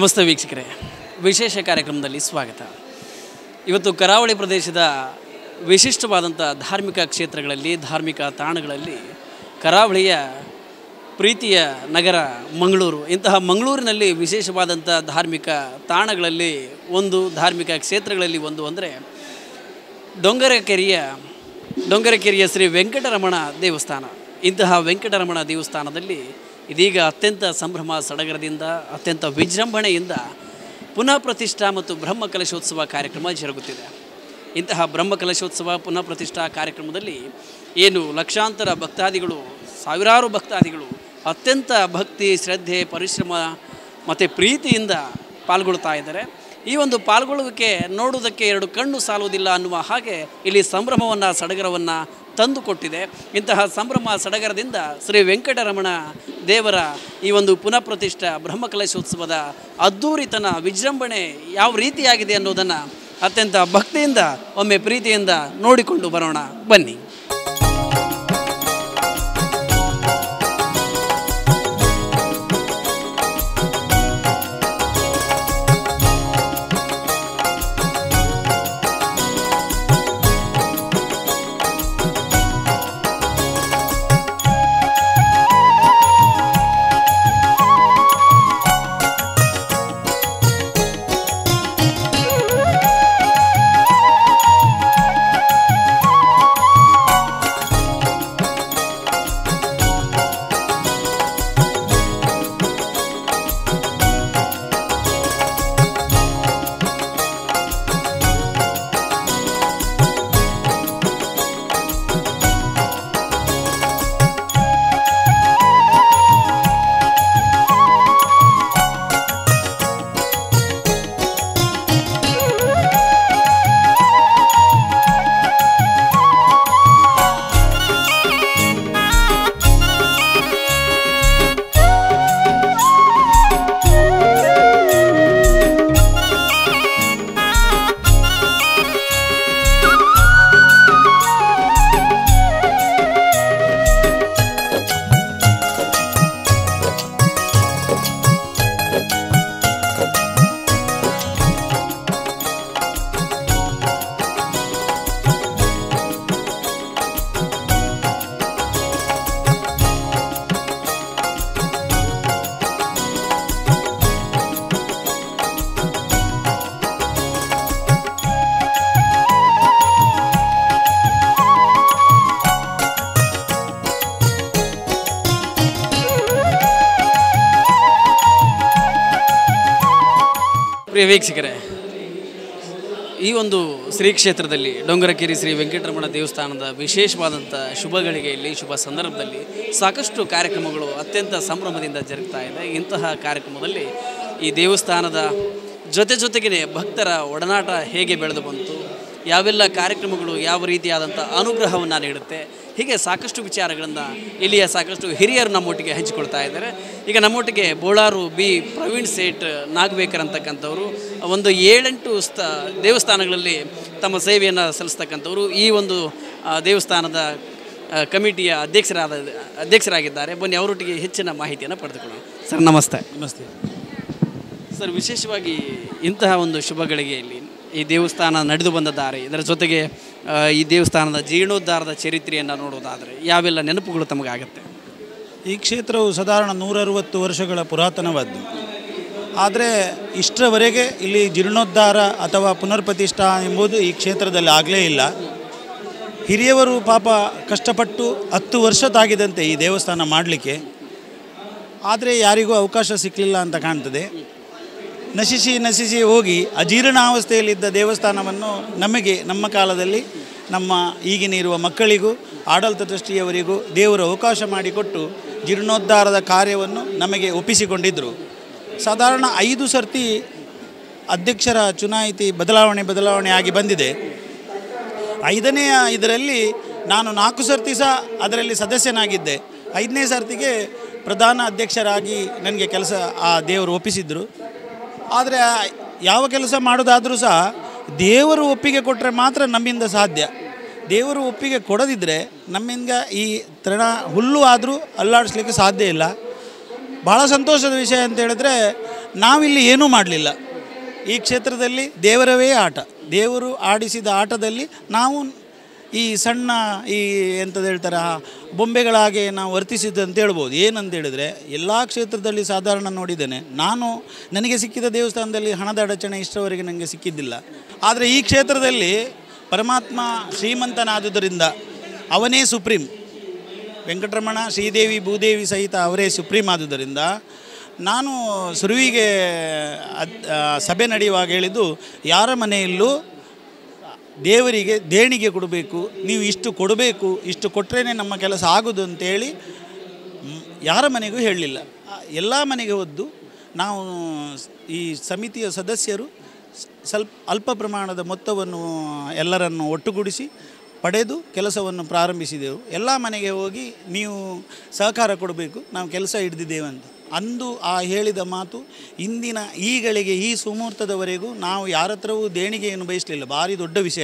ನಮಸ್ತೆ ವೀಕ್ಷಕರೇ ವಿಶೇಷ ಕಾರ್ಯಕ್ರಮದಲ್ಲಿ ಸ್ವಾಗತ ಇವತ್ತು ಕರಾವಳಿ ಪ್ರದೇಶದ ವಿಶಿಷ್ಟವಾದಂಥ ಧಾರ್ಮಿಕ ಕ್ಷೇತ್ರಗಳಲ್ಲಿ ಧಾರ್ಮಿಕ ತಾಣಗಳಲ್ಲಿ ಕರಾವಳಿಯ ಪ್ರೀತಿಯ ನಗರ ಮಂಗಳೂರು ಇಂತಹ ಮಂಗಳೂರಿನಲ್ಲಿ ವಿಶೇಷವಾದಂಥ ಧಾರ್ಮಿಕ ತಾಣಗಳಲ್ಲಿ ಒಂದು ಧಾರ್ಮಿಕ ಕ್ಷೇತ್ರಗಳಲ್ಲಿ ಒಂದು ಅಂದರೆ ಡೊಂಗರಕೆರೆಯ ಡೊಂಗರಕೆರೆಯ ಶ್ರೀ ವೆಂಕಟರಮಣ ದೇವಸ್ಥಾನ ಇಂತಹ ವೆಂಕಟರಮಣ ದೇವಸ್ಥಾನದಲ್ಲಿ ಇದೀಗ ಅತ್ಯಂತ ಸಂಭ್ರಮ ಸಡಗರದಿಂದ ಅತ್ಯಂತ ವಿಜೃಂಭಣೆಯಿಂದ ಪುನಃ ಪ್ರತಿಷ್ಠಾ ಮತ್ತು ಬ್ರಹ್ಮ ಕಲಶೋತ್ಸವ ಕಾರ್ಯಕ್ರಮ ಜರುಗುತ್ತಿದೆ ಇಂತಹ ಬ್ರಹ್ಮ ಕಲಶೋತ್ಸವ ಪುನಃ ಪ್ರತಿಷ್ಠಾ ಕಾರ್ಯಕ್ರಮದಲ್ಲಿ ಏನು ಲಕ್ಷಾಂತರ ಭಕ್ತಾದಿಗಳು ಸಾವಿರಾರು ಭಕ್ತಾದಿಗಳು ಅತ್ಯಂತ ಭಕ್ತಿ ಶ್ರದ್ಧೆ ಪರಿಶ್ರಮ ಮತ್ತು ಪ್ರೀತಿಯಿಂದ ಪಾಲ್ಗೊಳ್ತಾ ಇದ್ದಾರೆ ಈ ಒಂದು ಪಾಲ್ಗೊಳ್ಳುವಿಕೆ ನೋಡುವುದಕ್ಕೆ ಎರಡು ಕಣ್ಣು ಸಾಲುವುದಿಲ್ಲ ಅನ್ನುವ ಹಾಗೆ ಇಲ್ಲಿ ಸಂಭ್ರಮವನ್ನು ಸಡಗರವನ್ನು ತಂದುಕೊಟ್ಟಿದೆ ಇಂತಹ ಸಂಭ್ರಮ ಸಡಗರದಿಂದ ಶ್ರೀ ವೆಂಕಟರಮಣ ದೇವರ ಈ ಒಂದು ಪುನಃ ಪ್ರತಿಷ್ಠಾ ಬ್ರಹ್ಮಕಲಶೋತ್ಸವದ ಅದ್ಧೂರಿತನ ವಿಜೃಂಭಣೆ ಯಾವ ರೀತಿಯಾಗಿದೆ ಅನ್ನೋದನ್ನು ಅತ್ಯಂತ ಭಕ್ತಿಯಿಂದ ಒಮ್ಮೆ ಪ್ರೀತಿಯಿಂದ ನೋಡಿಕೊಂಡು ಬರೋಣ ಬನ್ನಿ ಪ್ರಿಯ ವೀಕ್ಷಕರೇ ಈ ಒಂದು ಶ್ರೀ ಕ್ಷೇತ್ರದಲ್ಲಿ ಡೊಂಗರಕೆರೆ ಶ್ರೀ ವೆಂಕಟರಮಣ ದೇವಸ್ಥಾನದ ವಿಶೇಷವಾದಂಥ ಶುಭ ಗಳಿಗೆಯಲ್ಲಿ ಶುಭ ಸಂದರ್ಭದಲ್ಲಿ ಸಾಕಷ್ಟು ಕಾರ್ಯಕ್ರಮಗಳು ಅತ್ಯಂತ ಸಂಭ್ರಮದಿಂದ ಜರುಗ್ತಾ ಇದೆ ಇಂತಹ ಕಾರ್ಯಕ್ರಮದಲ್ಲಿ ಈ ದೇವಸ್ಥಾನದ ಜೊತೆ ಜೊತೆಗೇ ಭಕ್ತರ ಒಡನಾಟ ಹೇಗೆ ಬೆಳೆದು ಬಂತು ಯಾವೆಲ್ಲ ಕಾರ್ಯಕ್ರಮಗಳು ಯಾವ ರೀತಿಯಾದಂಥ ಅನುಗ್ರಹವನ್ನು ನೀಡುತ್ತೆ ಹೀಗೆ ಸಾಕಷ್ಟು ವಿಚಾರಗಳನ್ನು ಇಲ್ಲಿಯ ಸಾಕಷ್ಟು ಹಿರಿಯರು ನಮ್ಮೊಟ್ಟಿಗೆ ಹಂಚಿಕೊಳ್ತಾ ಇದ್ದಾರೆ ಈಗ ನಮ್ಮೊಟ್ಟಿಗೆ ಬೋಳಾರು ಬಿ ಪ್ರವೀಣ್ ಸೇಠ್ ನಾಗಬೇಕರ್ ಅಂತಕ್ಕಂಥವ್ರು ಒಂದು ಏಳೆಂಟು ಸ್ಥ ದೇವಸ್ಥಾನಗಳಲ್ಲಿ ತಮ್ಮ ಸೇವೆಯನ್ನು ಸಲ್ಲಿಸ್ತಕ್ಕಂಥವ್ರು ಈ ಒಂದು ಆ, ದೇವಸ್ಥಾನದ ಆ, ಕಮಿಟಿಯ ಅಧ್ಯಕ್ಷರಾದ ಅಧ್ಯಕ್ಷರಾಗಿದ್ದಾರೆ ಬನ್ನಿ ಅವರೊಟ್ಟಿಗೆ ಹೆಚ್ಚಿನ ಮಾಹಿತಿಯನ್ನು ಪಡೆದುಕೊಳ್ಳೋಣ ಸರ್ ನಮಸ್ತೆ ನಮಸ್ತೆ ಸರ್ ವಿಶೇಷವಾಗಿ ಇಂತಹ ಒಂದು ಶುಭ ಗಳಿಗೆಯಲ್ಲಿ ಈ ದೇವಸ್ಥಾನ ನಡೆದು ಬಂದ ದಾರಿ ಇದರ ಜೊತೆಗೆ ಆ, ಈ ದೇವಸ್ಥಾನದ ಜೀರ್ಣೋದ್ಧಾರದ ಚರಿತ್ರೆಯನ್ನು ನೋಡೋದಾದರೆ ಯಾವೆಲ್ಲ ನೆನಪುಗಳು ತಮಗಾಗುತ್ತೆ ಈ ಕ್ಷೇತ್ರವು ಸಾಧಾರಣ ನೂರರುವತ್ತು ವರ್ಷಗಳ ಪುರಾತನವಾದ್ದು ಆದರೆ ಇಷ್ಟರವರೆಗೆ ಇಲ್ಲಿ ಜೀರ್ಣೋದ್ಧಾರ ಅಥವಾ ಪುನರ್ಪ್ರತಿಷ್ಠಾ ಎಂಬುದು ಈ ಕ್ಷೇತ್ರದಲ್ಲಿ ಆಗಲೇ ಇಲ್ಲ ಹಿರಿಯವರು ಪಾಪ ಕಷ್ಟಪಟ್ಟು ಹತ್ತು ವರ್ಷದಾಗಿದಂತೆ ಈ ದೇವಸ್ಥಾನ ಮಾಡಲಿಕ್ಕೆ ಆದರೆ ಯಾರಿಗೂ ಅವಕಾಶ ಸಿಕ್ಕಲಿಲ್ಲ ಅಂತ ಕಾಣ್ತದೆ ನಶಿಸಿ ನಶಿಸಿ ಹೋಗಿ ಅಜೀರ್ಣಾವಸ್ಥೆಯಲ್ಲಿದ್ದ ದೇವಸ್ಥಾನವನ್ನು ನಮಗೆ ನಮ್ಮ ಕಾಲದಲ್ಲಿ ನಮ್ಮ ಈಗಿನ ಇರುವ ಮಕ್ಕಳಿಗೂ ಆಡಳಿತ ಟ್ರಸ್ಟಿಯವರಿಗೂ ದೇವರು ಅವಕಾಶ ಮಾಡಿಕೊಟ್ಟು ಜೀರ್ಣೋದ್ಧಾರದ ಕಾರ್ಯವನ್ನು ನಮಗೆ ಒಪ್ಪಿಸಿಕೊಂಡಿದ್ದರು ಸಾಧಾರಣ ಐದು ಸರ್ತಿ ಅಧ್ಯಕ್ಷರ ಚುನಾಯಿತಿ ಬದಲಾವಣೆ ಬದಲಾವಣೆ ಆಗಿ ಬಂದಿದೆ ಐದನೆಯ ಇದರಲ್ಲಿ ನಾನು ನಾಲ್ಕು ಸರ್ತಿ ಸಹ ಅದರಲ್ಲಿ ಸದಸ್ಯನಾಗಿದ್ದೆ ಐದನೇ ಸರ್ತಿಗೆ ಪ್ರಧಾನ ಅಧ್ಯಕ್ಷರಾಗಿ ನನಗೆ ಕೆಲಸ ಆ ದೇವರು ಒಪ್ಪಿಸಿದ್ರು ಆದರೆ ಯಾವ ಕೆಲಸ ಮಾಡೋದಾದರೂ ಸಹ ದೇವರು ಒಪ್ಪಿಗೆ ಕೊಟ್ಟರೆ ಮಾತ್ರ ನಮ್ಮಿಂದ ಸಾಧ್ಯ ದೇವರು ಒಪ್ಪಿಗೆ ಕೊಡದಿದ್ದರೆ ನಮ್ಮಿಂದ ಈ ತೃಣ ಹುಲ್ಲು ಆದರೂ ಅಲ್ಲಾಡಿಸ್ಲಿಕ್ಕೆ ಸಾಧ್ಯ ಇಲ್ಲ ಭಾಳ ಸಂತೋಷದ ವಿಷಯ ಅಂತ ಹೇಳಿದ್ರೆ ನಾವಿಲ್ಲಿ ಏನೂ ಮಾಡಲಿಲ್ಲ ಈ ಕ್ಷೇತ್ರದಲ್ಲಿ ದೇವರವೇ ಆಟ ದೇವರು ಆಡಿಸಿದ ಆಟದಲ್ಲಿ ನಾವು ಈ ಸಣ್ಣ ಈ ಎಂಥದ್ದು ಹೇಳ್ತಾರೆ ಆ ಬೊಂಬೆಗಳ ಹಾಗೆ ನಾವು ವರ್ತಿಸಿದ್ದು ಅಂತ ಹೇಳ್ಬೋದು ಏನಂತ ಹೇಳಿದರೆ ಎಲ್ಲ ಕ್ಷೇತ್ರದಲ್ಲಿ ಸಾಧಾರಣ ನೋಡಿದ್ದೇನೆ ನಾನು ನನಗೆ ಸಿಕ್ಕಿದ ದೇವಸ್ಥಾನದಲ್ಲಿ ಹಣದ ಅಡಚಣೆ ಇಷ್ಟರವರೆಗೆ ನನಗೆ ಸಿಕ್ಕಿದ್ದಿಲ್ಲ ಆದರೆ ಈ ಕ್ಷೇತ್ರದಲ್ಲಿ ಪರಮಾತ್ಮ ಶ್ರೀಮಂತನಾದುದರಿಂದ ಅವನೇ ಸುಪ್ರೀಂ ವೆಂಕಟರಮಣ ಶ್ರೀದೇವಿ ಭೂದೇವಿ ಸಹಿತ ಅವರೇ ಸುಪ್ರೀಂ ಆದುದರಿಂದ ನಾನು ಸುರುವಿಗೆ ಅದ್- ಆ, ಸಭೆ ನಡೆಯುವಾಗ ಹೇಳಿದ್ದು ಯಾರ ಮನೆಯಲ್ಲೂ ದೇವರಿಗೆ ದೇಣಿಗೆ ಕೊಡಬೇಕು ನೀವು ಇಷ್ಟು ಕೊಡಬೇಕು ಇಷ್ಟು ಕೊಟ್ಟರೆ ನಮ್ಮ ಕೆಲಸ ಆಗೋದು ಅಂತೇಳಿ ಮ್, ಯಾರ ಮನೆಗೂ ಹೇಳಲಿಲ್ಲ ಎಲ್ಲ ಮನೆಗೆ ಹೊದ್ದು ನಾವು ಈ ಸಮಿತಿಯ ಸದಸ್ಯರು ಸ್- ಸ್ವಲ್ಪ ಅಲ್ಪ ಪ್ರಮಾಣದ ಮೊತ್ತವನ್ನು ಎಲ್ಲರನ್ನು ಒಟ್ಟುಗೂಡಿಸಿ ಪಡೆದು ಕೆಲಸವನ್ನು ಪ್ರಾರಂಭಿಸಿದೆವು ಎಲ್ಲ ಮನೆಗೆ ಹೋಗಿ ನೀವು ಸಹಕಾರ ಕೊಡಬೇಕು ನಾವು ಕೆಲಸ ಹಿಡಿದಿದ್ದೇವೆ ಅಂತ ಅಂದು ಆ ಹೇಳಿದ ಮಾತು ಇಂದಿನ ಈಗಳಿಗೆ ಈ ಸುಮುಹೂರ್ತದವರೆಗೂ ನಾವು ಯಾರ ಹತ್ರವೂ ದೇಣಿಗೆಯನ್ನು ಬಯಸಲಿಲ್ಲ ಭಾರಿ ದೊಡ್ಡ ವಿಷಯ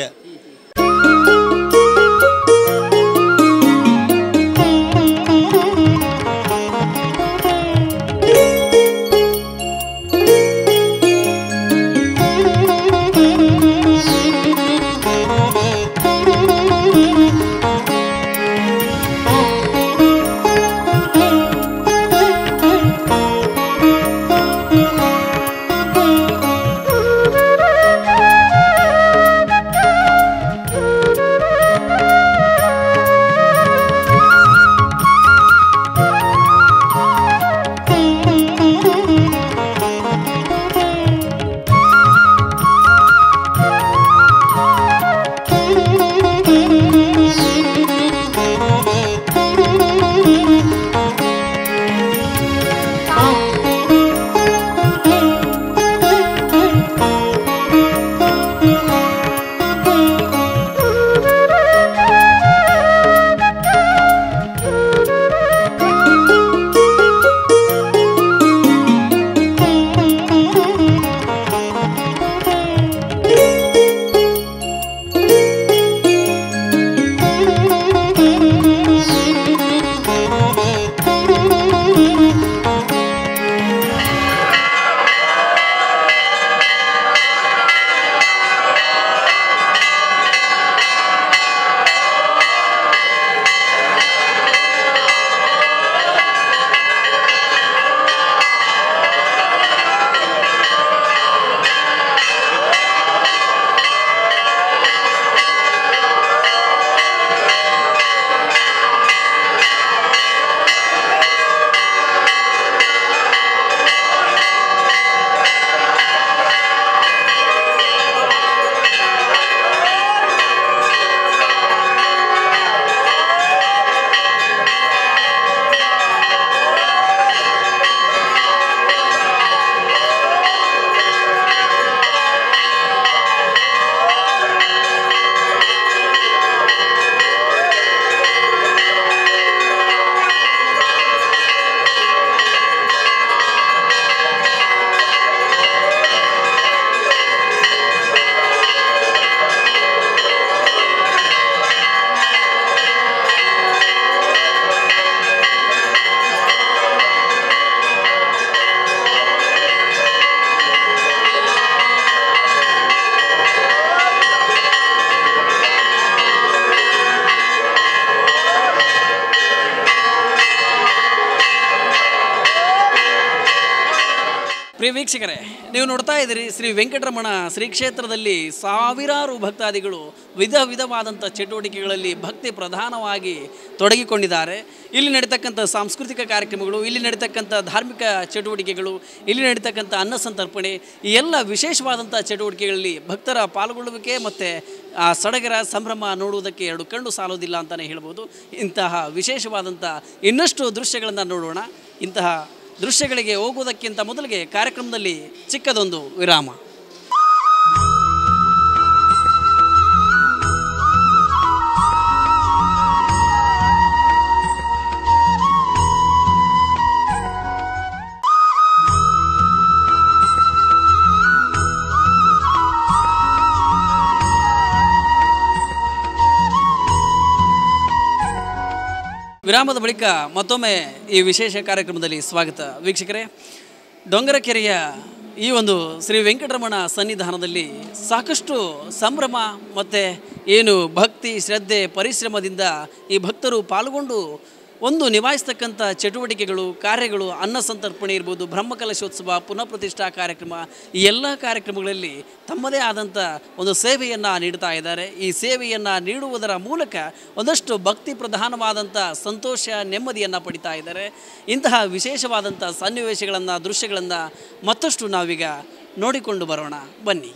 ಪ್ರಿಯ ವೀಕ್ಷಕರೇ ನೀವು ನೋಡ್ತಾ ಇದ್ದೀರಿ ಶ್ರೀ ವೆಂಕಟರಮಣ ಶ್ರೀ ಕ್ಷೇತ್ರದಲ್ಲಿ ಸಾವಿರಾರು ಭಕ್ತಾದಿಗಳು ವಿಧ ವಿಧವಾದಂಥ ಚಟುವಟಿಕೆಗಳಲ್ಲಿ ಭಕ್ತಿ ಪ್ರಧಾನವಾಗಿ ತೊಡಗಿಕೊಂಡಿದ್ದಾರೆ ಇಲ್ಲಿ ನಡೀತಕ್ಕಂಥ ಸಾಂಸ್ಕೃತಿಕ ಕಾರ್ಯಕ್ರಮಗಳು ಇಲ್ಲಿ ನಡೀತಕ್ಕಂಥ ಧಾರ್ಮಿಕ ಚಟುವಟಿಕೆಗಳು ಇಲ್ಲಿ ನಡೀತಕ್ಕಂಥ ಅನ್ನ ಸಂತರ್ಪಣೆ ಈ ಎಲ್ಲ ವಿಶೇಷವಾದಂಥ ಚಟುವಟಿಕೆಗಳಲ್ಲಿ ಭಕ್ತರ ಪಾಲ್ಗೊಳ್ಳುವಿಕೆ ಮತ್ತು ಆ ಸಡಗರ ಸಂಭ್ರಮ ನೋಡುವುದಕ್ಕೆ ಎರಡು ಕಣ್ಣು ಸಾಲೋದಿಲ್ಲ ಅಂತಲೇ ಹೇಳ್ಬೋದು ಇಂತಹ ವಿಶೇಷವಾದಂಥ ಇನ್ನಷ್ಟು ದೃಶ್ಯಗಳನ್ನು ನೋಡೋಣ ಇಂತಹ ದೃಶ್ಯಗಳಿಗೆ ಹೋಗುವುದಕ್ಕಿಂತ ಮೊದಲಿಗೆ ಕಾರ್ಯಕ್ರಮದಲ್ಲಿ ಚಿಕ್ಕದೊಂದು ವಿರಾಮ ವಿರಾಮದ ಬಳಿಕ ಮತ್ತೊಮ್ಮೆ ಈ ವಿಶೇಷ ಕಾರ್ಯಕ್ರಮದಲ್ಲಿ ಸ್ವಾಗತ ವೀಕ್ಷಕರೇ ಡೊಂಗರಕೆರೆಯ ಈ ಒಂದು ಶ್ರೀ ವೆಂಕಟರಮಣ ಸನ್ನಿಧಾನದಲ್ಲಿ ಸಾಕಷ್ಟು ಸಂಭ್ರಮ ಮತ್ತು ಏನು ಭಕ್ತಿ ಶ್ರದ್ಧೆ ಪರಿಶ್ರಮದಿಂದ ಈ ಭಕ್ತರು ಪಾಲ್ಗೊಂಡು ಒಂದು ನಿಭಾಯಿಸ್ತಕ್ಕಂಥ ಚಟುವಟಿಕೆಗಳು ಕಾರ್ಯಗಳು ಅನ್ನ ಸಂತರ್ಪಣೆ ಇರ್ಬೋದು ಬ್ರಹ್ಮಕಲಶೋತ್ಸವ ಪುನಃ ಪ್ರತಿಷ್ಠಾ ಕಾರ್ಯಕ್ರಮ ಈ ಎಲ್ಲ ಕಾರ್ಯಕ್ರಮಗಳಲ್ಲಿ ತಮ್ಮದೇ ಆದಂಥ ಒಂದು ಸೇವೆಯನ್ನು ನೀಡ್ತಾ ಇದ್ದಾರೆ ಈ ಸೇವೆಯನ್ನು ನೀಡುವುದರ ಮೂಲಕ ಒಂದಷ್ಟು ಭಕ್ತಿ ಪ್ರಧಾನವಾದಂಥ ಸಂತೋಷ ನೆಮ್ಮದಿಯನ್ನು ಪಡಿತಾ ಇದ್ದಾರೆ ಇಂತಹ ವಿಶೇಷವಾದಂಥ ಸನ್ನಿವೇಶಗಳನ್ನು ದೃಶ್ಯಗಳನ್ನು ಮತ್ತಷ್ಟು ನಾವೀಗ ನೋಡಿಕೊಂಡು ಬರೋಣ ಬನ್ನಿ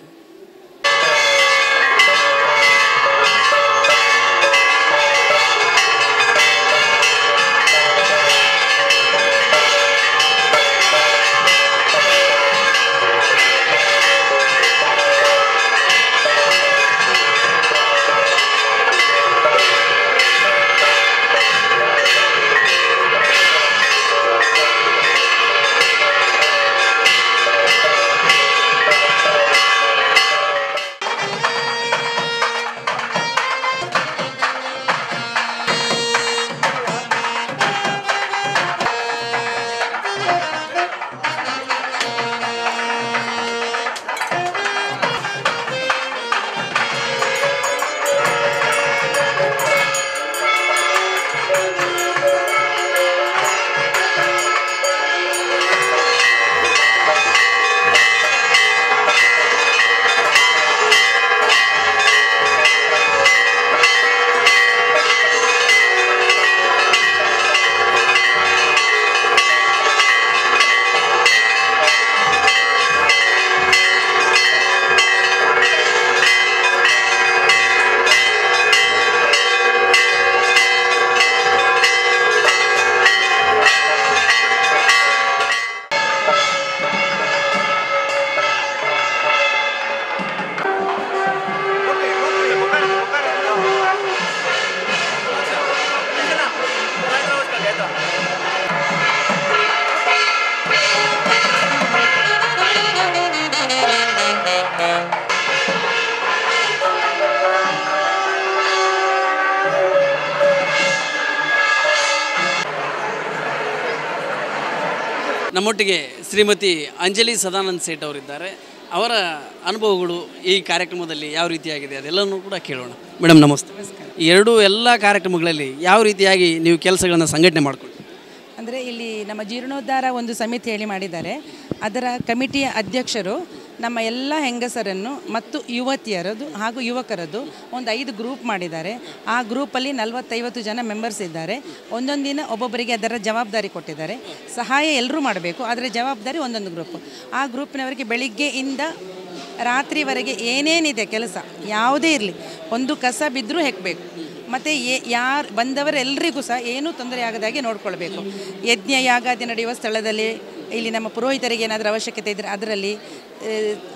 ನಮ್ಮೊಟ್ಟಿಗೆ ಶ್ರೀಮತಿ ಅಂಜಲಿ ಸದಾನಂದ್ ಸೇಠ್ ಅವರಿದ್ದಾರೆ ಅವರ ಅನುಭವಗಳು ಈ ಕಾರ್ಯಕ್ರಮದಲ್ಲಿ ಯಾವ ರೀತಿಯಾಗಿದೆ ಅದೆಲ್ಲನೂ ಕೂಡ ಕೇಳೋಣ ಮೇಡಮ್ ನಮಸ್ತೆ ಈ ಎರಡೂ ಎಲ್ಲ ಕಾರ್ಯಕ್ರಮಗಳಲ್ಲಿ ಯಾವ ರೀತಿಯಾಗಿ ನೀವು ಕೆಲಸಗಳನ್ನು ಸಂಘಟನೆ ಮಾಡ್ಕೊಂಡು ಅಂದರೆ ಇಲ್ಲಿ ನಮ್ಮ ಜೀರ್ಣೋದ್ಧಾರ ಒಂದು ಸಮಿತಿ ಹೇಳಿ ಮಾಡಿದ್ದಾರೆ ಅದರ ಕಮಿಟಿಯ ಅಧ್ಯಕ್ಷರು ನಮ್ಮ ಎಲ್ಲ ಹೆಂಗಸರನ್ನು ಮತ್ತು ಯುವತಿಯರದು ಹಾಗೂ ಯುವಕರದ್ದು ಒಂದು ಐದು ಗ್ರೂಪ್ ಮಾಡಿದ್ದಾರೆ ಆ ಗ್ರೂಪಲ್ಲಿ ನಲವತ್ತೈವತ್ತು ಜನ ಮೆಂಬರ್ಸ್ ಇದ್ದಾರೆ ಒಂದೊಂದು ದಿನ ಒಬ್ಬೊಬ್ಬರಿಗೆ ಅದರ ಜವಾಬ್ದಾರಿ ಕೊಟ್ಟಿದ್ದಾರೆ ಸಹಾಯ ಎಲ್ಲರೂ ಮಾಡಬೇಕು ಆದರೆ ಜವಾಬ್ದಾರಿ ಒಂದೊಂದು ಗ್ರೂಪ್ ಆ ಗ್ರೂಪ್ನವರಿಗೆ ಬೆಳಿಗ್ಗೆಯಿಂದ ರಾತ್ರಿವರೆಗೆ ಏನೇನಿದೆ ಕೆಲಸ ಯಾವುದೇ ಇರಲಿ ಒಂದು ಕಸ ಬಿದ್ದರೂ ಹೆಕ್ಕಬೇಕು ಮತ್ತು ಏ ಯಾರು ಬಂದವರೆಲ್ಲರಿಗೂ ಸಹ ಏನೂ ತೊಂದರೆ ಆಗದಾಗೆ ನೋಡ್ಕೊಳ್ಬೇಕು ಯಜ್ಞ ಯಾಗಾದಿ ನಡೆಯುವ ಸ್ಥಳದಲ್ಲಿ ಇಲ್ಲಿ ನಮ್ಮ ಪುರೋಹಿತರಿಗೆ ಏನಾದರೂ ಅವಶ್ಯಕತೆ ಇದ್ದರೆ ಅದರಲ್ಲಿ ಆ,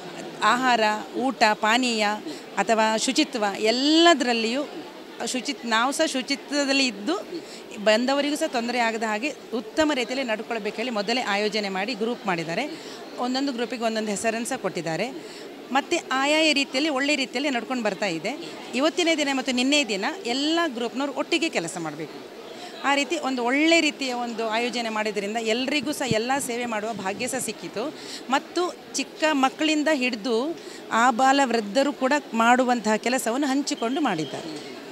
ಆಹಾರ ಊಟ ಪಾನೀಯ ಅಥವಾ ಶುಚಿತ್ವ ಎಲ್ಲದರಲ್ಲಿಯೂ ಶುಚಿತ್ ನಾವು ಸಹ ಶುಚಿತ್ವದಲ್ಲಿ ಇದ್ದು ಬಂದವರಿಗೂ ಸಹ ತೊಂದರೆ ಆಗದ ಹಾಗೆ ಉತ್ತಮ ರೀತಿಯಲ್ಲಿ ನಡ್ಕೊಳ್ಬೇಕು ಹೇಳಿ ಮೊದಲೇ ಆಯೋಜನೆ ಮಾಡಿ ಗ್ರೂಪ್ ಮಾಡಿದ್ದಾರೆ ಒಂದೊಂದು ಗ್ರೂಪಿಗೆ ಒಂದೊಂದು ಹೆಸರನ್ನು ಸಹ ಕೊಟ್ಟಿದ್ದಾರೆ ಮತ್ತು ಆಯಾಯ ರೀತಿಯಲ್ಲಿ ಒಳ್ಳೆ ರೀತಿಯಲ್ಲಿ ನಡ್ಕೊಂಡು ಬರ್ತಾ ಇದೆ ಇವತ್ತಿನ ದಿನ ಮತ್ತು ನಿನ್ನೆ ದಿನ ಎಲ್ಲ ಗ್ರೂಪ್ನವ್ರು ಒಟ್ಟಿಗೆ ಕೆಲಸ ಮಾಡಬೇಕು ಆ ರೀತಿ ಒಂದು ಒಳ್ಳೆ ರೀತಿಯ ಒಂದು ಆಯೋಜನೆ ಮಾಡಿದ್ರಿಂದ ಎಲ್ರಿಗೂ ಸಹ ಎಲ್ಲ ಸೇವೆ ಮಾಡುವ ಭಾಗ್ಯ ಸಹ ಸಿಕ್ಕಿತು ಮತ್ತು ಚಿಕ್ಕ ಮಕ್ಕಳಿಂದ ಹಿಡಿದು ಆ ಬಾಲ ವೃದ್ಧರು ಕೂಡ ಮಾಡುವಂತಹ ಕೆಲಸವನ್ನು ಹಂಚಿಕೊಂಡು ಮಾಡಿದ್ದಾರೆ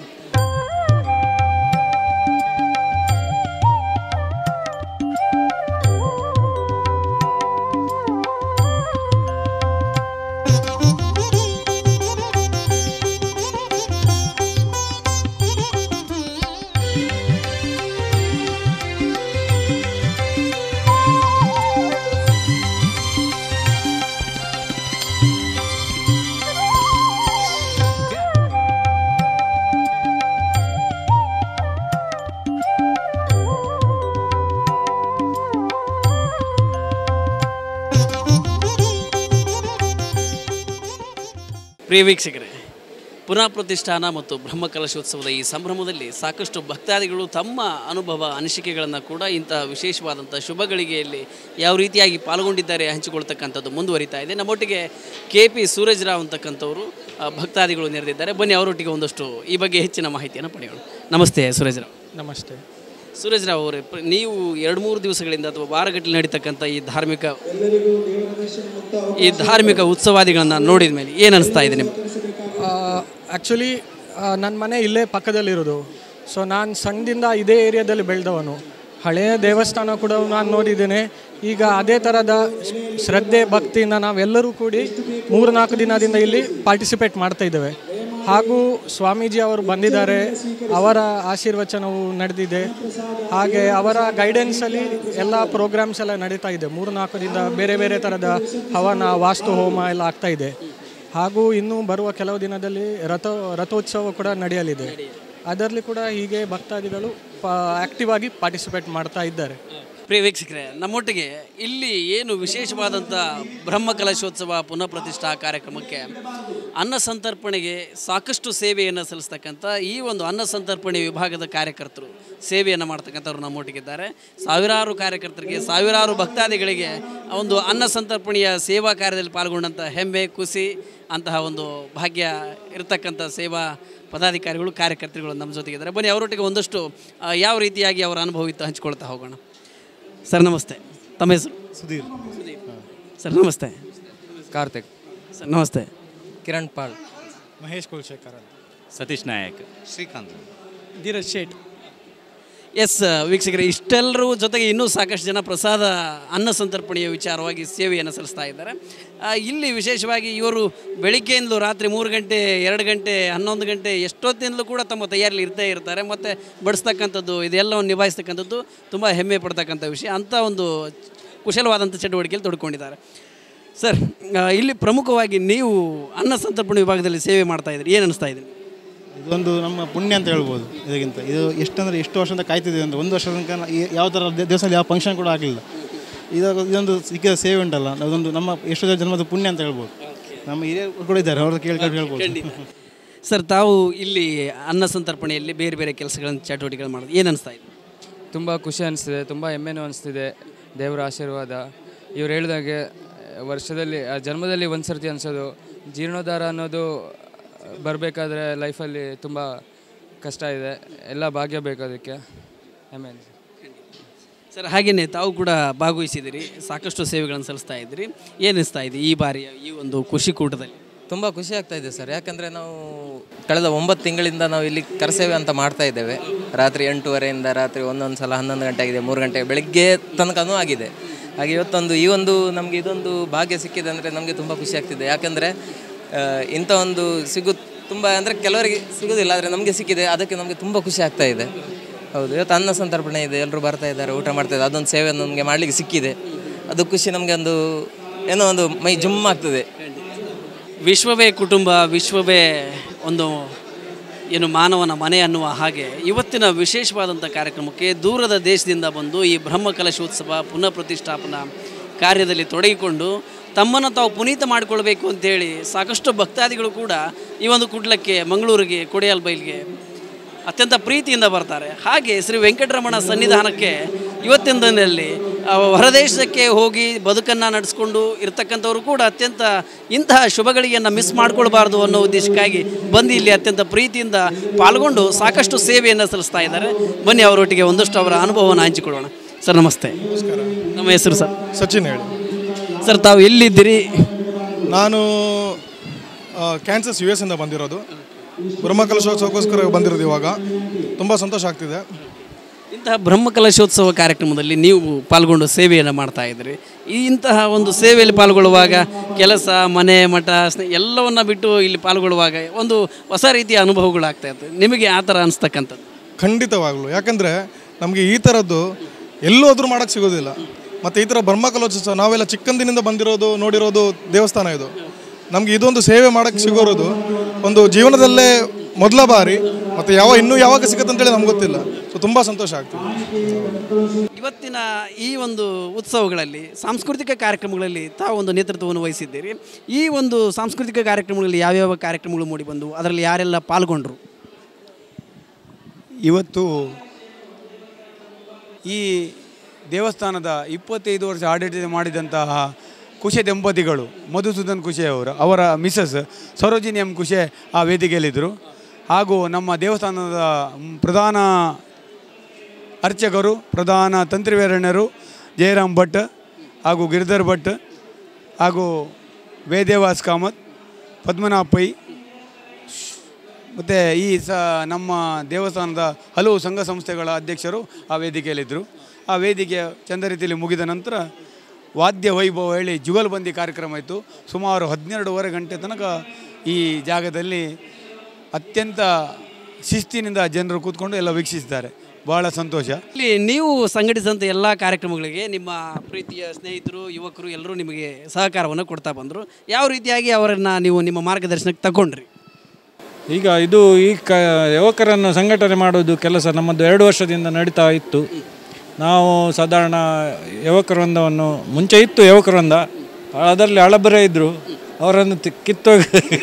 ಪ್ರಿಯ ವೀಕ್ಷಕರೇ ಪುನಃ ಪ್ರತಿಷ್ಠಾನ ಮತ್ತು ಬ್ರಹ್ಮಕಲಶೋತ್ಸವದ ಈ ಸಂಭ್ರಮದಲ್ಲಿ ಸಾಕಷ್ಟು ಭಕ್ತಾದಿಗಳು ತಮ್ಮ ಅನುಭವ ಅನಿಸಿಕೆಗಳನ್ನು ಕೂಡ ಇಂತಹ ವಿಶೇಷವಾದಂಥ ಶುಭ ಗಳಿಗೆಯಲ್ಲಿ ಯಾವ ರೀತಿಯಾಗಿ ಪಾಲ್ಗೊಂಡಿದ್ದಾರೆ ಹಂಚಿಕೊಳ್ತಕ್ಕಂಥದ್ದು ಮುಂದುವರಿತಾ ಇದೆ ನಮ್ಮೊಟ್ಟಿಗೆ ಕೆ ಪಿ ಸೂರಜ್ರಾವ್ ಅಂತಕ್ಕಂಥವರು ಆ, ಭಕ್ತಾದಿಗಳು ನೆರೆದಿದ್ದಾರೆ ಬನ್ನಿ ಅವರೊಟ್ಟಿಗೆ ಒಂದಷ್ಟು ಈ ಬಗ್ಗೆ ಹೆಚ್ಚಿನ ಮಾಹಿತಿಯನ್ನು ಪಡೆಯೋಣ ನಮಸ್ತೆ ಸೂರಜ್ರಾವ್ ನಮಸ್ತೆ ಸೂರಜ್ ರಾವ್ ಅವರೇ ಪ್ರ- ನೀವು ಎರಡು ಮೂರು ದಿವಸಗಳಿಂದ ಅಥವಾ ವಾರಗಟ್ಟಲೆ ನಡೀತಕ್ಕಂಥ ಈ ಧಾರ್ಮಿಕ ಈ ಧಾರ್ಮಿಕ ಉತ್ಸವಾದಿಗಳನ್ನು ನೋಡಿದ ಮೇಲೆ ಏನು ಅನಿಸ್ತಾ ಇದೆ ನಿಮ್ಗೆ ಆ್ಯಕ್ಚುಲಿ ನನ್ನ ಮನೆ ಇಲ್ಲೇ ಪಕ್ಕದಲ್ಲಿರೋದು ಸೊ ನಾನು ಸಣ್ಣದಿಂದ ಇದೇ ಏರಿಯಾದಲ್ಲಿ ಬೆಳೆದವನು ಹಳೆಯ ದೇವಸ್ಥಾನ ಕೂಡ ನಾನು ನೋಡಿದ್ದೇನೆ ಈಗ ಅದೇ ಥರದ ಶ್ರದ್ಧೆ ಭಕ್ತಿಯಿಂದ ನಾವೆಲ್ಲರೂ ಕೂಡಿ ಮೂರು ನಾಲ್ಕು ದಿನದಿಂದ ಇಲ್ಲಿ ಪಾರ್ಟಿಸಿಪೇಟ್ ಮಾಡ್ತಾ ಇದ್ದೇವೆ ಹಾಗೂ ಸ್ವಾಮೀಜಿ ಅವರು ಬಂದಿದ್ದಾರೆ ಅವರ ಆಶೀರ್ವಚನವು ನಡೆದಿದೆ ಹಾಗೆ ಅವರ ಗೈಡೆನ್ಸಲ್ಲಿ ಎಲ್ಲ ಪ್ರೋಗ್ರಾಮ್ಸ್ ಎಲ್ಲ ನಡೀತಾ ಇದೆ ಮೂರು ನಾಲ್ಕು ದಿನ ಬೇರೆ ಬೇರೆ ಥರದ ಹವನ ವಾಸ್ತು ಹೋಮ ಎಲ್ಲ ಆಗ್ತಾ ಇದೆ ಹಾಗೂ ಇನ್ನು ಬರುವ ಕೆಲವು ದಿನದಲ್ಲಿ ರಥ ರಥೋತ್ಸವ ಕೂಡ ನಡೆಯಲಿದೆ ಅದರಲ್ಲಿ ಕೂಡ ಹೀಗೆ ಭಕ್ತಾದಿಗಳು ಆಕ್ಟಿವ್ ಆಗಿ ಪಾರ್ಟಿಸಿಪೇಟ್ ಮಾಡ್ತಾ ಇದ್ದಾರೆ ಪ್ರಿಯ ವೀಕ್ಷಕರೇ ನಮ್ಮೊಟ್ಟಿಗೆ ಇಲ್ಲಿ ಏನು ವಿಶೇಷವಾದಂಥ ಬ್ರಹ್ಮ ಕಲಶೋತ್ಸವ ಪುನಃ ಪ್ರತಿಷ್ಠಾ ಕಾರ್ಯಕ್ರಮಕ್ಕೆ ಅನ್ನ ಸಂತರ್ಪಣೆಗೆ ಸಾಕಷ್ಟು ಸೇವೆಯನ್ನು ಸಲ್ಲಿಸ್ತಕ್ಕಂಥ ಈ ಒಂದು ಅನ್ನ ಸಂತರ್ಪಣೆ ವಿಭಾಗದ ಕಾರ್ಯಕರ್ತರು ಸೇವೆಯನ್ನು ಮಾಡ್ತಕ್ಕಂಥವ್ರು ನಮ್ಮೊಟ್ಟಿಗಿದ್ದಾರೆ ಸಾವಿರಾರು ಕಾರ್ಯಕರ್ತರಿಗೆ ಸಾವಿರಾರು ಭಕ್ತಾದಿಗಳಿಗೆ ಒಂದು ಅನ್ನ ಸಂತರ್ಪಣೆಯ ಸೇವಾ ಕಾರ್ಯದಲ್ಲಿ ಪಾಲ್ಗೊಂಡಂಥ ಹೆಮ್ಮೆ ಖುಷಿ ಅಂತಹ ಒಂದು ಭಾಗ್ಯ ಇರತಕ್ಕಂಥ ಸೇವಾ ಪದಾಧಿಕಾರಿಗಳು ಕಾರ್ಯಕರ್ತರುಗಳು ನಮ್ಮ ಜೊತೆಗಿದ್ದಾರೆ ಬನ್ನಿ ಅವರೊಟ್ಟಿಗೆ ಒಂದಷ್ಟು ಆ, ಯಾವ ರೀತಿಯಾಗಿ ಅವರ ಅನುಭವ ಇತ್ತು ಹಂಚ್ಕೊಳ್ತಾ ಹೋಗೋಣ ಸರ್ ನಮಸ್ತೆ ತಮ್ಮ ಹೆಸರು ಸುಧೀರ್ ಸರ್ ನಮಸ್ತೆ ಕಾರ್ತಿಕ್ ಸರ್ ನಮಸ್ತೆ ಕಿರಣ್ ಪಾಲ್ ಮಹೇಶ್ ಕುಲಶೇಖರ್ ಅಂತ ಸತೀಶ್ ನಾಯಕ್ ಶ್ರೀಕಾಂತ್ ಧೀರಜ್ ಶೇಟ್ ಎಸ್ ವೀಕ್ಷಕರೇ ಇಷ್ಟೆಲ್ಲರೂ ಜೊತೆಗೆ ಇನ್ನೂ ಸಾಕಷ್ಟು ಜನ ಪ್ರಸಾದ ಅನ್ನ ಸಂತರ್ಪಣೆಯ ವಿಚಾರವಾಗಿ ಸೇವೆಯನ್ನು ಸಲ್ಲಿಸ್ತಾ ಇದ್ದಾರೆ ಆ, ಇಲ್ಲಿ ವಿಶೇಷವಾಗಿ ಇವರು ಬೆಳಿಗ್ಗೆಯಿಂದಲೂ ರಾತ್ರಿ ಮೂರು ಗಂಟೆ ಎರಡು ಗಂಟೆ ಹನ್ನೊಂದು ಗಂಟೆ ಎಷ್ಟೊತ್ತಿಂದಲೂ ಕೂಡ ತಮ್ಮ ತಯಾರಿಲಿ ಇರ್ತೇ ಇರ್ತಾರೆ ಮತ್ತು ಬಡಿಸ್ತಕ್ಕಂಥದ್ದು ಇದೆಲ್ಲವನ್ನು ನಿಭಾಯಿಸ್ತಕ್ಕಂಥದ್ದು ತುಂಬ ಹೆಮ್ಮೆ ಪಡ್ತಕ್ಕಂಥ ವಿಷಯ ಅಂಥ ಒಂದು ಕುಶಲವಾದಂಥ ಚಟುವಟಿಕೆಯಲ್ಲಿ ತೊಡ್ಕೊಂಡಿದ್ದಾರೆ ಸರ್ ಆ, ಇಲ್ಲಿ ಪ್ರಮುಖವಾಗಿ ನೀವು ಅನ್ನ ಸಂತರ್ಪಣೆ ವಿಭಾಗದಲ್ಲಿ ಸೇವೆ ಮಾಡ್ತಾ ಇದ್ದೀರಿ ಏನು ಅನಿಸ್ತಾ ಇದೆ ಇದೊಂದು ನಮ್ಮ ಪುಣ್ಯ ಅಂತ ಹೇಳ್ಬೋದು ಇದಕ್ಕಿಂತ ಇದು ಎಷ್ಟಂದರೆ ಎಷ್ಟು ವರ್ಷದಿಂದ ಕಾಯ್ತಿದ್ದೀವಿ ಅಂದರೆ ಒಂದು ವರ್ಷದ ತನಕ ನ- ಈ- ಯಾವ ಥರ ದೇ- ದೇವಸ್ಥಾನದಲ್ಲಿ ಯಾವ ಫಂಕ್ಷನ್ ಕೂಡ ಆಗಲಿಲ್ಲ ಇದು ಇದೊಂದು ಸಿಕ್ಕಿದ ಸೇವೆ ಉಂಟಲ್ಲ ಅದೊಂದು ನಮ್ಮ ಎಷ್ಟೋ ಜನ್ಮದ ಪುಣ್ಯ ಅಂತ ಹೇಳ್ಬೋದು ನಮ್ಮ ಹಿರಿಯರು ಕೂಡ ಇದ್ದಾರೆ ಅವ್ರದ್ದು ಕೇಳ್ಕೊಂಡು ಹೇಳ್ಬೋದು ಸರ್ ತಾವು ಇಲ್ಲಿ ಅನ್ನ ಸಂತರ್ಪಣೆಯಲ್ಲಿ ಬೇರೆ ಬೇರೆ ಕೆಲಸಗಳನ್ನು ಚಟುವಟಿಕೆಗಳು ಮಾಡೋದು ಏನು ಅನಿಸ್ತಾ ಇದೆ ತುಂಬ ಖುಷಿ ಅನಿಸ್ತಿದೆ ತುಂಬ ಹೆಮ್ಮೆನೂ ಅನಿಸ್ತಿದೆ ದೇವರ ಆಶೀರ್ವಾದ ಇವ್ರು ಹೇಳಿದಾಗೆ ವರ್ಷದಲ್ಲಿ ಆ ಜನ್ಮದಲ್ಲಿ ಒಂದು ಸರ್ತಿ ಅನಿಸೋದು ಜೀರ್ಣೋದ್ಧಾರ ಅನ್ನೋದು ಬರಬೇಕಾದ್ರೆ ಲೈಫಲ್ಲಿ ತುಂಬ ಕಷ್ಟ ಇದೆ ಎಲ್ಲ ಭಾಗ್ಯ ಬೇಕು ಅದಕ್ಕೆ ಹೆಮ್ಮೆ ಅನ್ಸುತ್ತೆ. ಸರ್ ಹಾಗೆಯೇ ತಾವು ಕೂಡ ಭಾಗವಹಿಸಿದಿರಿ ಸಾಕಷ್ಟು ಸೇವೆಗಳನ್ನು ಸಲ್ಲಿಸ್ತಾ ಇದ್ದೀರಿ ಏನು ಅನಿಸ್ತಾ ಇದೆ ಈ ಬಾರಿಯ ಈ ಒಂದು ಖುಷಿ ಕೂಟದಲ್ಲಿ ತುಂಬ ಖುಷಿ ಆಗ್ತಾ ಇದೆ ಸರ್ ಯಾಕಂದರೆ ನಾವು ಕಳೆದ ಒಂಬತ್ತು ತಿಂಗಳಿಂದ ನಾವು ಇಲ್ಲಿ ಕರಸೇವೆ ಅಂತ ಮಾಡ್ತಾ ಇದ್ದೇವೆ ರಾತ್ರಿ ಎಂಟೂವರೆಯಿಂದ ರಾತ್ರಿ ಒಂದೊಂದು ಸಲ ಹನ್ನೊಂದು ಗಂಟೆ ಆಗಿದೆ ಮೂರು ಗಂಟೆ ಬೆಳಿಗ್ಗೆ ತನಕನೂ ಆಗಿದೆ ಹಾಗೆ ಇವತ್ತೊಂದು ಈ ಒಂದು ನಮಗೆ ಇದೊಂದು ಭಾಗ್ಯ ಸಿಕ್ಕಿದೆ ಅಂದರೆ ನಮಗೆ ತುಂಬ ಖುಷಿ ಆಗ್ತಿದೆ ಯಾಕಂದರೆ ಇಂಥ ಒಂದು ಸಿಗು ತುಂಬ ಅಂದರೆ ಕೆಲವರಿಗೆ ಸಿಗೋದಿಲ್ಲ ಆದರೆ ನಮಗೆ ಸಿಕ್ಕಿದೆ ಅದಕ್ಕೆ ನಮಗೆ ತುಂಬ ಖುಷಿ ಆಗ್ತಾ ಇದೆ ಹೌದು ಇವತ್ತು ಅನ್ನ ಸಂತರ್ಪಣೆ ಇದೆ ಎಲ್ಲರೂ ಬರ್ತಾ ಇದ್ದಾರೆ ಊಟ ಮಾಡ್ತಾ ಇದ್ದಾರೆ ಅದೊಂದು ಸೇವೆ ನಮಗೆ ಮಾಡಲಿಕ್ಕೆ ಸಿಕ್ಕಿದೆ ಅದು ಖುಷಿ ನಮಗೆ ಒಂದು ಏನೋ ಒಂದು ಮೈ ಜುಮ್ ಆಗ್ತದೆ ವಿಶ್ವವೇ ಕುಟುಂಬ ವಿಶ್ವವೇ ಒಂದು ಏನು ಮಾನವನ ಮನೆ ಅನ್ನುವ ಹಾಗೆ ಇವತ್ತಿನ ವಿಶೇಷವಾದಂಥ ಕಾರ್ಯಕ್ರಮಕ್ಕೆ ದೂರದ ದೇಶದಿಂದ ಬಂದು ಈ ಬ್ರಹ್ಮ ಕಲಶೋತ್ಸವ ಪುನಃ ಪ್ರತಿಷ್ಠಾಪನಾ ಕಾರ್ಯದಲ್ಲಿ ತೊಡಗಿಕೊಂಡು ತಮ್ಮನ್ನು ತಾವು ಪುನೀತ ಮಾಡಿಕೊಳ್ಬೇಕು ಅಂತೇಳಿ ಸಾಕಷ್ಟು ಭಕ್ತಾದಿಗಳು ಕೂಡ ಈ ಒಂದು ಕುಡ್ಲಕ್ಕೆ ಮಂಗಳೂರಿಗೆ ಕೊಡಿಯಾಲ್ ಬೈಲ್ಗೆ ಅತ್ಯಂತ ಪ್ರೀತಿಯಿಂದ ಬರ್ತಾರೆ ಹಾಗೆ ಶ್ರೀ ವೆಂಕಟರಮಣ ಸನ್ನಿಧಾನಕ್ಕೆ ಇವತ್ತಿನ ದಿನದಲ್ಲಿ ಆ, ಹೊರದೇಶಕ್ಕೆ ಹೋಗಿ ಬದುಕನ್ನು ನಡೆಸ್ಕೊಂಡು ಇರ್ತಕ್ಕಂಥವ್ರು ಕೂಡ ಅತ್ಯಂತ ಇಂತಹ ಶುಭಗಳಿಗೆಯನ್ನು ಮಿಸ್ ಮಾಡ್ಕೊಳ್ಬಾರ್ದು ಅನ್ನೋ ಉದ್ದೇಶಕ್ಕಾಗಿ ಬಂದು ಇಲ್ಲಿ ಅತ್ಯಂತ ಪ್ರೀತಿಯಿಂದ ಪಾಲ್ಗೊಂಡು ಸಾಕಷ್ಟು ಸೇವೆಯನ್ನು ಸಲ್ಲಿಸ್ತಾ ಇದ್ದಾರೆ ಬನ್ನಿ ಅವರೊಟ್ಟಿಗೆ ಒಂದಷ್ಟು ಅವರ ಅನುಭವವನ್ನು ಹಂಚಿಕೊಳ್ಳೋಣ ಸರ್ ನಮಸ್ತೆ ನಮ್ಮ ಹೆಸರು ಸರ್ ಸಚಿನ್ ಹೇಳಿ ಸರ್ ತಾವು ಎಲ್ಲಿದ್ದೀರಿ ನಾನು ಕ್ಯಾನ್ಸಸ್ ಯು ಎಸ್ ಇಂದ ಬಂದಿರೋದು ಬ್ರಹ್ಮಕಲಶೋತ್ಸವಕ್ಕೋಸ್ಕರ ಬಂದಿರೋದು ಇವಾಗ ತುಂಬ ಸಂತೋಷ ಆಗ್ತಿದೆ ಇಂತಹ ಬ್ರಹ್ಮ ಕಲಶೋತ್ಸವ ಕಾರ್ಯಕ್ರಮದಲ್ಲಿ ನೀವು ಪಾಲ್ಗೊಂಡು ಸೇವೆಯನ್ನು ಮಾಡ್ತಾ ಇದ್ದೀರಿ ಈ ಇಂತಹ ಒಂದು ಸೇವೆಯಲ್ಲಿ ಪಾಲ್ಗೊಳ್ಳುವಾಗ ಕೆಲಸ ಮನೆ ಮಠ ಸ್ನೇ ಎಲ್ಲವನ್ನ ಬಿಟ್ಟು ಇಲ್ಲಿ ಪಾಲ್ಗೊಳ್ಳುವಾಗ ಒಂದು ಹೊಸ ರೀತಿಯ ಅನುಭವಗಳಾಗ್ತಾ ಇರ್ತದೆ ನಿಮಗೆ ಆ ಥರ ಅನಿಸ್ತಕ್ಕಂಥದ್ದು ಖಂಡಿತವಾಗ್ಲು ಯಾಕಂದರೆ ನಮಗೆ ಈ ಥರದ್ದು ಎಲ್ಲೋದ್ರೂ ಮಾಡೋಕ್ಕೆ ಸಿಗೋದಿಲ್ಲ ಮತ್ತು ಈ ಥರ ಬ್ರಹ್ಮಕಲೋತ್ಸವ ನಾವೆಲ್ಲ ಚಿಕ್ಕಂದಿನಿಂದ ಬಂದಿರೋದು ನೋಡಿರೋದು ದೇವಸ್ಥಾನ ಇದು ನಮಗೆ ಇದೊಂದು ಸೇವೆ ಮಾಡೋಕ್ಕೆ ಸಿಗೋರೋದು ಒಂದು ಜೀವನದಲ್ಲೇ ಮೊದಲ ಬಾರಿ ಮತ್ತು ಯಾವ ಇನ್ನೂ ಯಾವಾಗ ಸಿಗುತ್ತೆ ಅಂತೇಳಿ ನಮ್ಗೆ ಗೊತ್ತಿಲ್ಲ ಸೊ ತುಂಬ ಸಂತೋಷ ಆಗ್ತದೆ ಇವತ್ತಿನ ಈ ಒಂದು ಉತ್ಸವಗಳಲ್ಲಿ ಸಾಂಸ್ಕೃತಿಕ ಕಾರ್ಯಕ್ರಮಗಳಲ್ಲಿ ತಾವು ಒಂದು ನೇತೃತ್ವವನ್ನು ವಹಿಸಿದ್ದೀರಿ ಈ ಒಂದು ಸಾಂಸ್ಕೃತಿಕ ಕಾರ್ಯಕ್ರಮಗಳಲ್ಲಿ ಯಾವ್ಯಾವ ಕಾರ್ಯಕ್ರಮಗಳು ಮೂಡಿ ಬಂದು ಅದರಲ್ಲಿ ಯಾರೆಲ್ಲ ಪಾಲ್ಗೊಂಡ್ರು ಇವತ್ತು ಈ ದೇವಸ್ಥಾನದ ಇಪ್ಪತ್ತೈದು ವರ್ಷ ಆಡಳಿತ ಮಾಡಿದಂತಹ ಕುಶೆ ದಂಪತಿಗಳು ಮಧುಸೂದನ್ ಕುಶೆ ಅವರು ಅವರ ಮಿಸಸ್ ಸರೋಜಿನಿ ಎಂ ಕುಶೆ ಆ ವೇದಿಕೆಯಲ್ಲಿದ್ದರು ಹಾಗೂ ನಮ್ಮ ದೇವಸ್ಥಾನದ ಮ್, ಪ್ರಧಾನ ಅರ್ಚಕರು ಪ್ರಧಾನ ತಂತ್ರಿವೀರಣ್ಯರು ಜಯರಾಮ್ ಭಟ್ ಹಾಗೂ ಗಿರಿಧರ್ ಭಟ್ ಹಾಗೂ ವೇದೇವಾಸ್ ಕಾಮತ್ ಪದ್ಮನಾಭ ಪೈ ಮತ್ತು ಈ ಸ ನಮ್ಮ ದೇವಸ್ಥಾನದ ಹಲವು ಸಂಘ ಸಂಸ್ಥೆಗಳ ಅಧ್ಯಕ್ಷರು ಆ ವೇದಿಕೆಯಲ್ಲಿದ್ದರು ಆ ವೇದಿಕೆ ಚಂದ ರೀತಿಯಲ್ಲಿ ಮುಗಿದ ನಂತರ ವಾದ್ಯ ವೈಭವ ಹೇಳಿ ಜುಗಲ್ಬಂದಿ ಕಾರ್ಯಕ್ರಮ ಇತ್ತು ಸುಮಾರು ಹದಿನೆರಡೂವರೆ ಗಂಟೆ ತನಕ ಈ ಜಾಗದಲ್ಲಿ ಅತ್ಯಂತ ಶಿಸ್ತಿನಿಂದ ಜನರು ಕೂತ್ಕೊಂಡು ಎಲ್ಲ ವೀಕ್ಷಿಸಿದ್ದಾರೆ ಬಹಳ ಸಂತೋಷ ಇಲ್ಲಿ ನೀವು ಸಂಘಟಿಸಿದಂಥ ಎಲ್ಲ ಕಾರ್ಯಕ್ರಮಗಳಿಗೆ ನಿಮ್ಮ ಪ್ರೀತಿಯ ಸ್ನೇಹಿತರು ಯುವಕರು ಎಲ್ಲರೂ ನಿಮಗೆ ಸಹಕಾರವನ್ನು ಕೊಡ್ತಾ ಬಂದರು ಯಾವ ರೀತಿಯಾಗಿ ಅವರನ್ನು ನೀವು ನಿಮ್ಮ ಮಾರ್ಗದರ್ಶನಕ್ಕೆ ತಗೊಂಡ್ರಿ ಈಗ ಇದು ಈ ಕ ಯುವಕರನ್ನು ಸಂಘಟನೆ ಮಾಡೋದು ಕೆಲಸ ನಮ್ಮದು ಎರಡು ವರ್ಷದಿಂದ ನಡೀತಾ ಇತ್ತು ನಾವು ಸಾಧಾರಣ ಯುವಕ ವೃಂದವನ್ನು ಮುಂಚೆ ಇತ್ತು ಯುವಕ ವೃಂದ ಅದರಲ್ಲಿ ಹಳಬರೇ ಇದ್ದರು ಅವರನ್ನು ತಿ- ಕಿತ್ತು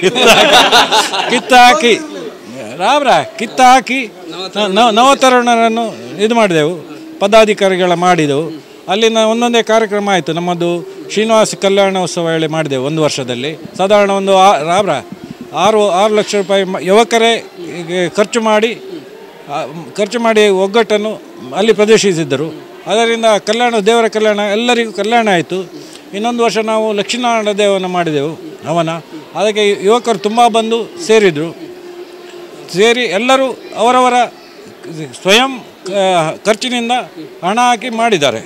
ಕಿತ್ತು ಹಾಕಿ ರಾಬ್ರ ಕಿತ್ತು ಹಾಕಿ ನ- ನವತರುಣರನ್ನು ಇದು ಮಾಡಿದೆವು ಪದಾಧಿಕಾರಿಗಳ ಮಾಡಿದೆವು ಅಲ್ಲಿನ ಒಂದೊಂದೇ ಕಾರ್ಯಕ್ರಮ ಆಯಿತು ನಮ್ಮದು ಶ್ರೀನಿವಾಸ ಕಲ್ಯಾಣೋತ್ಸವ ಹೇಳಿ ಮಾಡಿದೆವು ಒಂದು ವರ್ಷದಲ್ಲಿ ಸಾಧಾರಣ ಒಂದು ಆ ರಾಬ್ರ ಆರು ಆರು ಲಕ್ಷ ರೂಪಾಯಿ ಮ- ಯುವಕರೇ ಈಗ ಖರ್ಚು ಮಾಡಿ ಆ, ಮ್, ಖರ್ಚು ಮಾಡಿ ಒಗ್ಗಟ್ಟನ್ನು ಅಲ್ಲಿ ಪ್ರದರ್ಶಿಸಿದ್ದರು ಅದರಿಂದ ಕಲ್ಯಾಣ ದೇವರ ಕಲ್ಯಾಣ ಎಲ್ಲರಿಗೂ ಕಲ್ಯಾಣ ಆಯಿತು ಇನ್ನೊಂದು ವರ್ಷ ನಾವು ಲಕ್ಷ್ಮೀನಾರಾಯಣ ದೇವನ ಮಾಡಿದೆವು ಅವನ ಅದಕ್ಕೆ ಯುವಕರು ತುಂಬ ಬಂದು ಸೇರಿದರು ಸೇರಿ ಎಲ್ಲರೂ ಅವರವರ ಸ್ವಯಂ ಆ, ಖರ್ಚಿನಿಂದ ಹಣ ಹಾಕಿ ಮಾಡಿದ್ದಾರೆ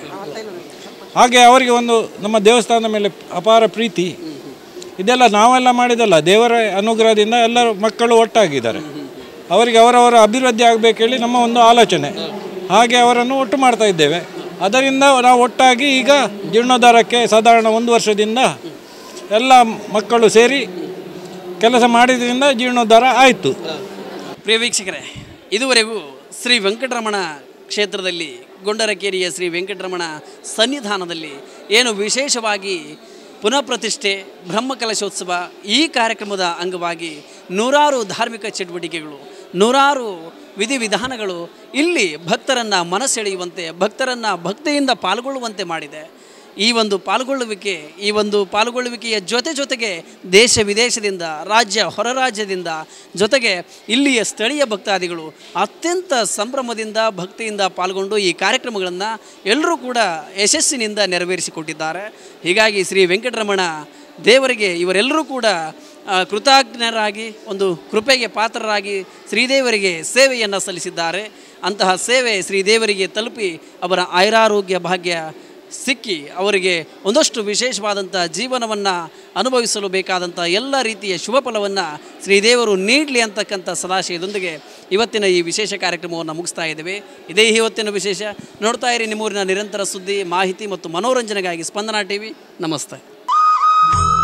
ಹಾಗೆ ಅವರಿಗೆ ಒಂದು ನಮ್ಮ ದೇವಸ್ಥಾನದ ಮೇಲೆ ಅಪಾರ ಪ್ರೀತಿ ಇದೆಲ್ಲ ನಾವೆಲ್ಲ ಮಾಡಿದಲ್ಲ ದೇವರ ಅನುಗ್ರಹದಿಂದ ಎಲ್ಲರೂ ಮಕ್ಕಳು ಒಟ್ಟಾಗಿದ್ದಾರೆ ಅವರಿಗೆ ಅವರವರ ಅಭಿವೃದ್ಧಿ ಆಗಬೇಕು ಹೇಳಿ ನಮ್ಮ ಒಂದು ಆಲೋಚನೆ ಹಾಗೆ ಅವರನ್ನು ಒಟ್ಟು ಮಾಡ್ತಾ ಇದ್ದೇವೆ ಅದರಿಂದ ನಾವು ಒಟ್ಟಾಗಿ ಈಗ ಜೀರ್ಣೋದ್ಧಾರಕ್ಕೆ ಸಾಧಾರಣ ಒಂದು ವರ್ಷದಿಂದ ಎಲ್ಲ ಮಕ್ಕಳು ಸೇರಿ ಕೆಲಸ ಮಾಡಿದ್ರಿಂದ ಜೀರ್ಣೋದ್ಧಾರ ಆಯಿತು ಪ್ರಿಯ ವೀಕ್ಷಕರೇ ಇದುವರೆಗೂ ಶ್ರೀ ವೆಂಕಟರಮಣ ಕ್ಷೇತ್ರದಲ್ಲಿ ಗೊಂಡರಕೇರಿಯ ಶ್ರೀ ವೆಂಕಟರಮಣ ಸನ್ನಿಧಾನದಲ್ಲಿ ಏನು ವಿಶೇಷವಾಗಿ ಪುನಃ ಪ್ರತಿಷ್ಠೆ ಬ್ರಹ್ಮಕಲಶೋತ್ಸವ ಈ ಕಾರ್ಯಕ್ರಮದ ಅಂಗವಾಗಿ ನೂರಾರು ಧಾರ್ಮಿಕ ಚಟುವಟಿಕೆಗಳು ನೂರಾರು ವಿಧಿವಿಧಾನಗಳು ಇಲ್ಲಿ ಭಕ್ತರನ್ನು ಮನಸೆಳೆಯುವಂತೆ ಭಕ್ತರನ್ನು ಭಕ್ತಿಯಿಂದ ಪಾಲ್ಗೊಳ್ಳುವಂತೆ ಮಾಡಿದೆ ಈ ಒಂದು ಪಾಲ್ಗೊಳ್ಳುವಿಕೆ ಈ ಒಂದು ಪಾಲ್ಗೊಳ್ಳುವಿಕೆಯ ಜೊತೆ ಜೊತೆಗೆ ದೇಶ ವಿದೇಶದಿಂದ ರಾಜ್ಯ ಹೊರ ರಾಜ್ಯದಿಂದ ಜೊತೆಗೆ ಇಲ್ಲಿಯ ಸ್ಥಳೀಯ ಭಕ್ತಾದಿಗಳು ಅತ್ಯಂತ ಸಂಭ್ರಮದಿಂದ ಭಕ್ತಿಯಿಂದ ಪಾಲ್ಗೊಂಡು ಈ ಕಾರ್ಯಕ್ರಮಗಳನ್ನು ಎಲ್ಲರೂ ಕೂಡ ಯಶಸ್ಸಿನಿಂದ ನೆರವೇರಿಸಿಕೊಟ್ಟಿದ್ದಾರೆ ಹೀಗಾಗಿ ಶ್ರೀ ವೆಂಕಟರಮಣ ದೇವರಿಗೆ ಇವರೆಲ್ಲರೂ ಕೂಡ ಆ, ಕೃತಜ್ಞರಾಗಿ ಒಂದು ಕೃಪೆಗೆ ಪಾತ್ರರಾಗಿ ಶ್ರೀದೇವರಿಗೆ ಸೇವೆಯನ್ನು ಸಲ್ಲಿಸಿದ್ದಾರೆ ಅಂತಹ ಸೇವೆ ಶ್ರೀದೇವರಿಗೆ ತಲುಪಿ ಅವರ ಆಯುರಾರೋಗ್ಯ ಭಾಗ್ಯ ಸಿಕ್ಕಿ ಅವರಿಗೆ ಒಂದಷ್ಟು ವಿಶೇಷವಾದಂಥ ಜೀವನವನ್ನು ಅನುಭವಿಸಲು ಬೇಕಾದಂಥ ಎಲ್ಲ ರೀತಿಯ ಶುಭ ಫಲವನ್ನು ಶ್ರೀದೇವರು ನೀಡಲಿ ಅಂತಕ್ಕಂಥ ಸದಾಶಯದೊಂದಿಗೆ ಇವತ್ತಿನ ಈ ವಿಶೇಷ ಕಾರ್ಯಕ್ರಮವನ್ನು ಮುಗಿಸ್ತಾ ಇದ್ದೇವೆ ಇದೇ ಇವತ್ತಿನ ವಿಶೇಷ ನೋಡ್ತಾ ಇರಿ ನಿಮ್ಮೂರಿನ ನಿರಂತರ ಸುದ್ದಿ ಮಾಹಿತಿ ಮತ್ತು ಮನೋರಂಜನೆಗಾಗಿ ಸ್ಪಂದನಾ ಟಿ ವಿ ನಮಸ್ತೆ